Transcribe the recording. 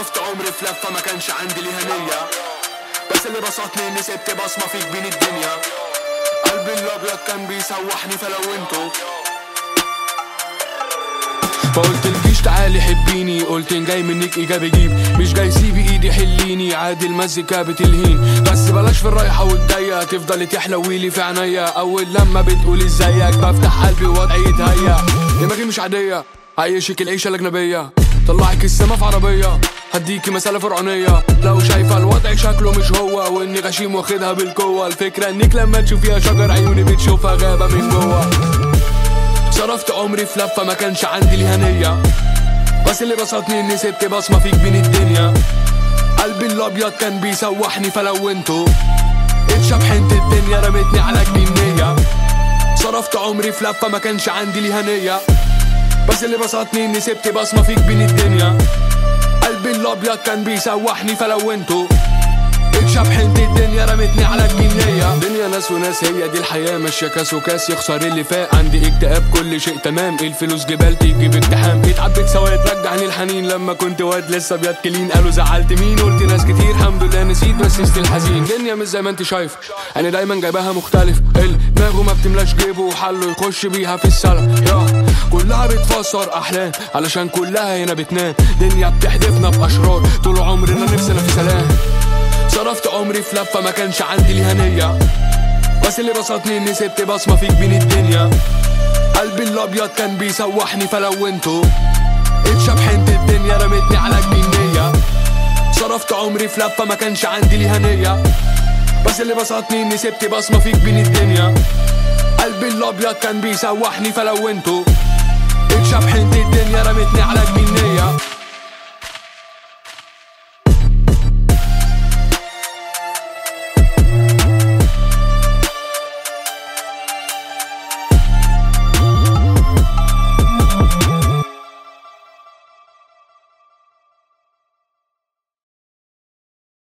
صرفت عمري في لفة ما كانش عندي ليها نية بس اللي بسطني اني سبت بصمة فيك بين الدنيا قلبي الابيض كان بيسوحني فلونته فقلت الجيش تعالي حبيني قلت إن جاي منك ايجابي جيب مش جاي سيبي ايدي حليني عادي المزيكا بتلهين بس بلاش في الرايحة والجاية تفضلي تحلويلي في عينيا اول لما بتقولي ازيك بفتح قلبي ووضعي يتهيأ دماغي مش عادية عيشك العيشة الأجنبية طلعك السما في عربية هديكي مسألة فرعونية لو شايفة الوضع شكله مش هو واني غشيم واخدها بالقوة الفكرة انك لما تشوفيها شجر عيوني بتشوفها غابة من جوه صرفت عمري في لفة ما كانش عندي ليها نية بس اللي بسطني اني سبت بصمة فيك بين الدنيا قلبي الابيض كان بيسوحني فلونته اتشبحنت الدنيا رمتني على جنينية صرفت عمري في لفة ما كانش عندي ليها نية بس اللي بسطني اني سبت بصمة فيك بين الدنيا قلبي الابيض كان بيسوحني فلونته اتشبحنت الدنيا رمتني على جنينية دنيا ناس وناس هي دي الحياة ماشية كاس وكاس يخسر اللي فاق عندي اكتئاب كل شيء تمام الفلوس جبال تجيب اقتحام اتعبت سوا ترجعني الحنين لما كنت واد لسه ابيض كلين قالوا زعلت مين قلت ناس كتير الحمد لله نسيت بس ستيل حزين دنيا مش زي ما انت شايف انا دايما جايباها مختلف ال دماغه ما بتملاش جيبه وحله يخش بيها في السلة يا كلها بتفسر احلام علشان كلها هنا بتنام دنيا بتحدفنا باشرار طول عمرنا نفسنا في سلام صرفت عمري في لفة ما كانش عندي ليها نية بس اللي بسطني اني سبت بصمة فيك بين الدنيا قلبي الابيض كان بيسوحني فلونته اتشبحنت الدنيا رمتني على جنينية صرفت عمري في لفة ما كانش عندي ليها نية بس اللي بسطني اني سبت بصمة فيك بين الدنيا قلبي الابيض كان بيسوحني فلونته اتشبحنت الدنيا رمتني على جنينية